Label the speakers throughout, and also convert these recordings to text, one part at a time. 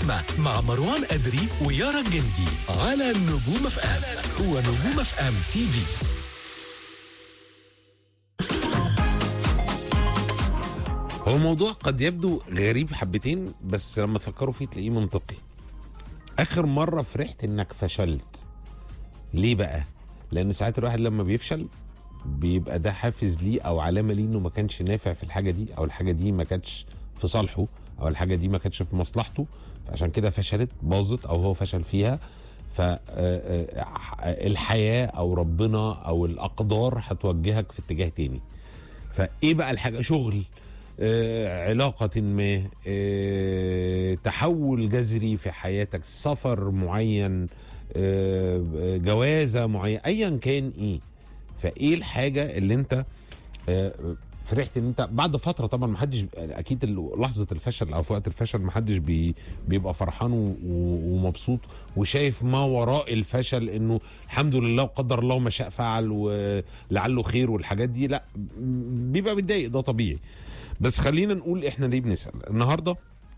Speaker 1: اللحمة مع مروان أدري ويارا الجندي على نجوم اف ام هو نجوم اف ام تي في
Speaker 2: هو الموضوع قد يبدو غريب حبتين بس لما تفكروا فيه تلاقيه منطقي اخر مره فرحت انك فشلت ليه بقى لان ساعات الواحد لما بيفشل بيبقى ده حافز ليه او علامه ليه انه ما كانش نافع في الحاجه دي او الحاجه دي ما كانتش في صالحه او الحاجه دي ما كانتش في مصلحته عشان كده فشلت باظت او هو فشل فيها فالحياه او ربنا او الاقدار هتوجهك في اتجاه تاني فايه بقى الحاجه شغل آه، علاقة ما آه، تحول جذري في حياتك سفر معين آه، جوازة معين ايا كان ايه فايه الحاجة اللي انت آه، فرحت ان انت بعد فتره طبعا ما حدش اكيد ال- لحظه الفشل او في وقت الفشل ما حدش بي بيبقى فرحان و- و- ومبسوط وشايف ما وراء الفشل انه الحمد لله وقدر الله ما شاء فعل ولعله خير والحاجات دي لا بيبقى متضايق ده طبيعي بس خلينا نقول احنا ليه بنسال النهارده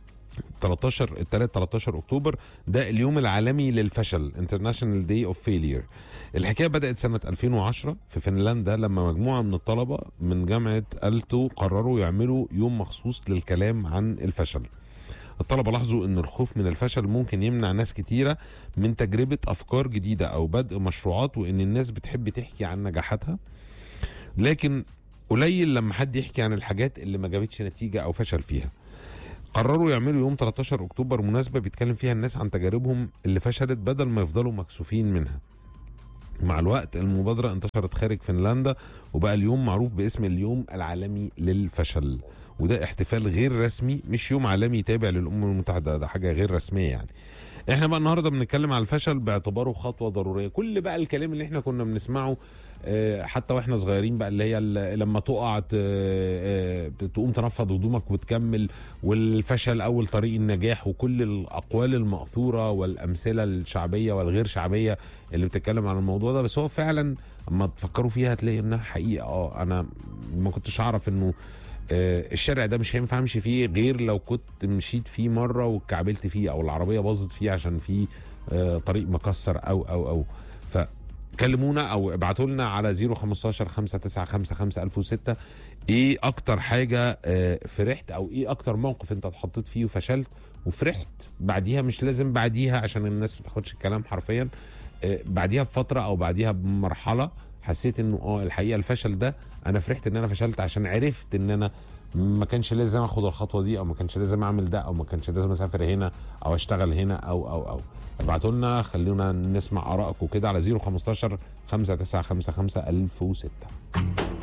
Speaker 2: 13 الثلاث 13 اكتوبر ده اليوم العالمي للفشل International Day of Failure الحكايه بدات سنه 2010 في فنلندا لما مجموعه من الطلبه من جامعه التو قرروا يعملوا يوم مخصوص للكلام عن الفشل الطلبه لاحظوا ان الخوف من الفشل ممكن يمنع ناس كتيره من تجربه افكار جديده او بدء مشروعات وان الناس بتحب تحكي عن نجاحاتها لكن قليل لما حد يحكي عن الحاجات اللي ما جابتش نتيجه او فشل فيها قرروا يعملوا يوم 13 اكتوبر مناسبه بيتكلم فيها الناس عن تجاربهم اللي فشلت بدل ما يفضلوا مكسوفين منها مع الوقت المبادرة انتشرت خارج فنلندا وبقى اليوم معروف باسم اليوم العالمي للفشل وده احتفال غير رسمي مش يوم عالمي تابع للأمم المتحدة ده حاجة غير رسمية يعني احنا بقى النهارده بنتكلم على الفشل باعتباره خطوة ضرورية كل بقى الكلام اللي احنا كنا بنسمعه آه، حتى واحنا صغيرين بقى اللي هي ال- لما تقع ت- آه، تقوم تنفض هدومك وتكمل والفشل اول طريق النجاح وكل الاقوال المأثورة والامثلة الشعبية والغير شعبية اللي بتتكلم عن الموضوع ده بس هو فعلا اما تفكروا فيها هتلاقي انها حقيقة اه انا ما كنتش اعرف انه آه، الشارع ده مش هينفع امشي فيه غير لو كنت مشيت فيه مره واتكعبلت فيه او العربيه باظت فيه عشان فيه آه، طريق مكسر او او او فكلمونا او ابعتوا لنا على 015 595 1006 ايه اكتر حاجه آه، فرحت او ايه اكتر موقف انت اتحطيت فيه وفشلت وفرحت بعديها مش لازم بعديها عشان الناس ما تاخدش الكلام حرفيا آه، بعديها بفتره او بعديها بمرحله حسيت انه اه الحقيقه الفشل ده انا فرحت ان انا فشلت عشان عرفت ان انا ما كانش لازم اخد الخطوه دي او ما كانش لازم اعمل ده او ما كانش لازم اسافر هنا او اشتغل هنا او او او ابعتوا لنا خلونا نسمع ارائكم كده على 015 595 1006